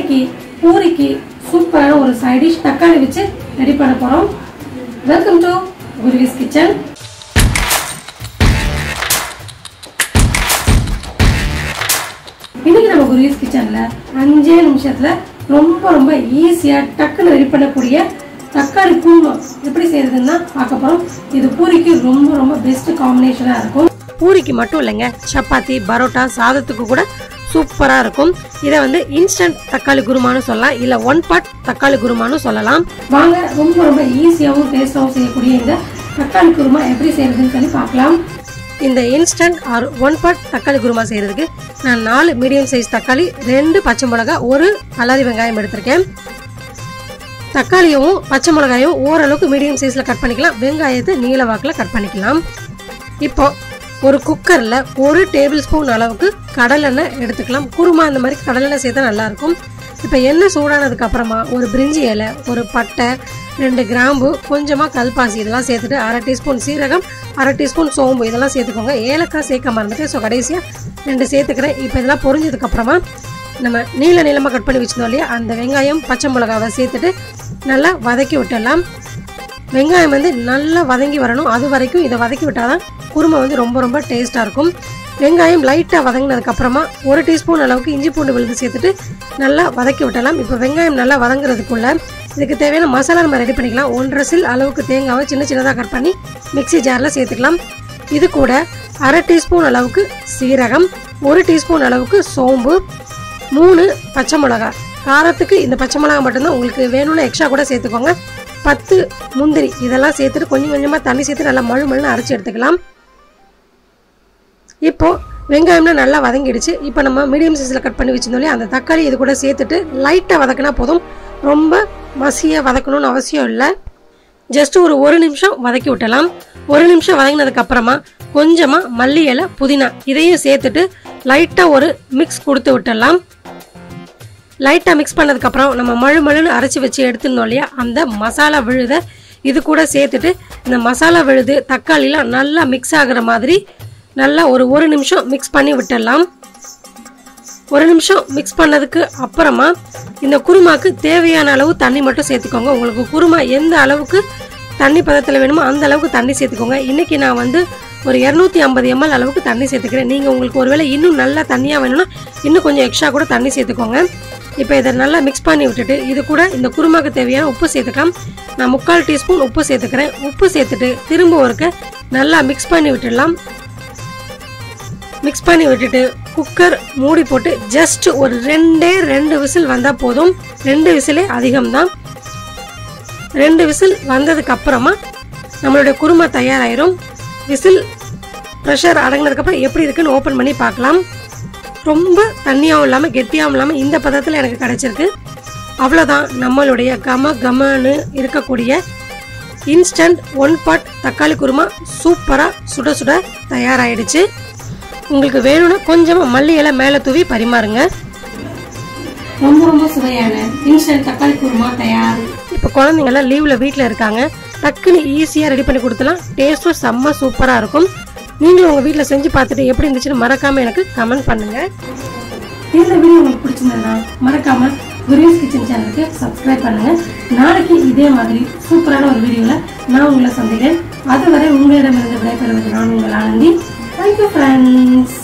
இன்னைக்கு பூரிக்கு சூப்பரான ஒரு சைட் டிஷ் தக்காளி வச்சு ரெடி பண்ண போகிறோம் வெல்கம் டு குருவிஸ் கிச்சன் இன்னைக்கு நம்ம குருவிஸ் கிச்சனில் அஞ்சே நிமிஷத்தில் ரொம்ப ரொம்ப ஈஸியாக டக்குன்னு ரெடி பண்ணக்கூடிய தக்காளி குருமா எப்படி செய்யறதுன்னா பார்க்க போகிறோம் இது பூரிக்கு ரொம்ப ரொம்ப பெஸ்ட் காம்பினேஷனாக இருக்கும் பூரிக்கு மட்டும் இல்லைங்க சப்பாத்தி பரோட்டா சாதத்துக்கு கூட சூப்பராக இருக்கும் இதை வந்து இன்ஸ்டன்ட் தக்காளி குருமான்னு சொல்லலாம் இல்லை ஒன் பாட் தக்காளி குருமான்னு சொல்லலாம் வாங்க ரொம்ப ரொம்ப ஈஸியாகவும் டேஸ்டாகவும் செய்யக்கூடிய இந்த தக்காளி குருமா எப்படி செய்யறதுன்னு சொல்லி பார்க்கலாம் இந்த இன்ஸ்டன்ட் ஆர் ஒன் பாட் தக்காளி குருமா செய்யறதுக்கு நான் நாலு மீடியம் சைஸ் தக்காளி ரெண்டு பச்சை மிளகாய் ஒரு அலாரி வெங்காயம் எடுத்திருக்கேன் தக்காளியும் பச்சை மிளகாயும் ஓரளவுக்கு மீடியம் சைஸில் கட் பண்ணிக்கலாம் வெங்காயத்தை நீல வாக்கில் கட் பண்ணிக்கலாம் இப்போ ஒரு குக்கரில் ஒரு டேபிள் ஸ்பூன் அளவுக்கு கடலெண்ணெய் எடுத்துக்கலாம் குருமா அந்த மாதிரி கடலெண்ணெய் சேர்த்தா நல்லாயிருக்கும் இப்போ எண்ணெய் சூடானதுக்கு அப்புறமா ஒரு பிரிஞ்சி இலை ஒரு பட்டை ரெண்டு கிராம்பு கொஞ்சமாக கல்பாசி இதெல்லாம் சேர்த்துட்டு அரை டீஸ்பூன் சீரகம் அரை டீஸ்பூன் சோம்பு இதெல்லாம் சேர்த்துக்கோங்க ஏலக்காய் சேர்க்க மறந்துட்டு ஸோ கடைசியாக ரெண்டு சேர்த்துக்கிறேன் இப்போ இதெல்லாம் பொரிஞ்சதுக்கப்புறமா நம்ம நீள நீளமாக கட் பண்ணி வச்சிருந்தோம் இல்லையா அந்த வெங்காயம் பச்சை மிளகாவை சேர்த்துட்டு நல்லா வதக்கி விட்டுடலாம் வெங்காயம் வந்து நல்லா வதங்கி வரணும் அது வரைக்கும் இதை வதக்கி விட்டால் தான் குருமா வந்து ரொம்ப ரொம்ப டேஸ்ட்டாக இருக்கும் வெங்காயம் லைட்டாக வதங்கினதுக்கப்புறமா ஒரு டீஸ்பூன் அளவுக்கு இஞ்சி பூண்டு விழுது சேர்த்துட்டு நல்லா வதக்கி விட்டலாம் இப்போ வெங்காயம் நல்லா வதங்குறதுக்குள்ள இதுக்கு தேவையான மசாலா நம்ம ரெடி பண்ணிக்கலாம் ஒன்றரை சில் அளவுக்கு தேங்காவை சின்ன சின்னதாக கட் பண்ணி மிக்ஸி ஜாரில் சேர்த்துக்கலாம் இது கூட அரை டீஸ்பூன் அளவுக்கு சீரகம் ஒரு டீஸ்பூன் அளவுக்கு சோம்பு மூணு பச்சை மிளகா காரத்துக்கு இந்த பச்சை மிளகா மட்டும்தான் உங்களுக்கு வேணும்னு எக்ஸ்ட்ரா கூட சேர்த்துக்கோங்க பத்து முந்திரி இதெல்லாம் சேர்த்துட்டு கொஞ்சம் கொஞ்சமாக தண்ணி சேர்த்து நல்லா மழு மழுன்னு அரைச்சி எடுத்துக்கலாம் இப்போ வெங்காயம்லாம் நல்லா வதங்கிடுச்சு இப்போ நம்ம மீடியம் சைஸில் கட் பண்ணி வச்சிருந்தோம் இல்லையா அந்த தக்காளி இது கூட சேர்த்துட்டு லைட்டாக வதக்கினா போதும் ரொம்ப மசியாக வதக்கணும்னு அவசியம் இல்லை ஜஸ்ட் ஒரு ஒரு நிமிஷம் வதக்கி விட்டலாம் ஒரு நிமிஷம் வதங்கினதுக்கு அப்புறமா கொஞ்சமாக மல்லி இலை புதினா இதையும் சேர்த்துட்டு லைட்டாக ஒரு மிக்ஸ் கொடுத்து விட்டுடலாம் லைட்டாக மிக்ஸ் பண்ணதுக்கப்புறம் நம்ம மழு மழுன்னு அரைச்சி வச்சு எடுத்துருந்தோம் இல்லையா அந்த மசாலா விழுத இது கூட சேர்த்துட்டு இந்த மசாலா விழுது தக்காளிலாம் நல்லா மிக்ஸ் ஆகுற மாதிரி நல்லா ஒரு ஒரு நிமிஷம் மிக்ஸ் பண்ணி விட்டுடலாம் ஒரு நிமிஷம் மிக்ஸ் பண்ணதுக்கு அப்புறமா இந்த குருமாக்கு தேவையான அளவு தண்ணி மட்டும் சேர்த்துக்கோங்க உங்களுக்கு குருமா எந்த அளவுக்கு தண்ணி பதத்தில் வேணுமோ அந்த அளவுக்கு தண்ணி சேர்த்துக்கோங்க இன்றைக்கி நான் வந்து ஒரு இரநூத்தி ஐம்பது எம்எல் அளவுக்கு தண்ணி சேர்த்துக்கிறேன் நீங்கள் உங்களுக்கு ஒருவேளை இன்னும் நல்லா தண்ணியாக வேணும்னா இன்னும் கொஞ்சம் எக்ஸ்ட்ரா கூட தண்ணி சேர்த்துக்கோங்க இப்போ இதை நல்லா மிக்ஸ் பண்ணி விட்டுட்டு இது கூட இந்த குருமாக்கு தேவையான உப்பு சேர்த்துக்கலாம் நான் முக்கால் டீஸ்பூன் உப்பு சேர்த்துக்கிறேன் உப்பு சேர்த்துட்டு திரும்ப ஒருக்க நல்லா மிக்ஸ் பண்ணி விட்டுடலாம் மிக்ஸ் பண்ணி விட்டுட்டு குக்கர் மூடி போட்டு ஜஸ்ட் ஒரு ரெண்டே ரெண்டு விசில் வந்தால் போதும் ரெண்டு விசிலே அதிகம்தான் ரெண்டு விசில் வந்ததுக்கு அப்புறமா நம்மளுடைய குருமா தயாராயிரும் விசில் ப்ரெஷர் அடங்கினதுக்கப்புறம் எப்படி இருக்குன்னு ஓப்பன் பண்ணி பார்க்கலாம் ரொம்ப தண்ணியாகவும் இல்லாமல் கெட்டியாகவும் இல்லாமல் இந்த பதத்தில் எனக்கு கிடச்சிருக்கு அவ்வளோதான் நம்மளுடைய கம கமன்னு இருக்கக்கூடிய இன்ஸ்டன்ட் ஒன் பாட் தக்காளி குருமா சூப்பராக சுட சுட தயாராகிடுச்சு உங்களுக்கு வேணும்னா கொஞ்சமாக மல்லி இலை மேலே தூவி பரிமாறுங்க ரொம்ப ரொம்ப சுவையான இன்ஸ்டன்ட் தக்காளி குருமா தயார் இப்போ குழந்தைங்கெல்லாம் லீவில் வீட்டில் இருக்காங்க டக்குன்னு ஈஸியாக ரெடி பண்ணி கொடுத்துலாம் டேஸ்ட்டும் செம்ம சூப்பராக இருக்கும் நீங்களும் உங்கள் வீட்டில் செஞ்சு பார்த்துட்டு எப்படி இருந்துச்சுன்னு மறக்காமல் எனக்கு கமெண்ட் பண்ணுங்கள் இந்த வீடியோ உங்களுக்கு பிடிச்சிருந்தா மறக்காமல் குருவிஸ் கிச்சன் சேனலுக்கு சப்ஸ்கிரைப் பண்ணுங்கள் நாளைக்கு இதே மாதிரி சூப்பரான ஒரு வீடியோவில் நான் உங்களை சந்திக்கிறேன் அதுவரை உங்களிடமிருந்து விடைபெறுவது நான் உங்கள் ஆனந்தி தேங்க்யூ ஃப்ரெண்ட்ஸ்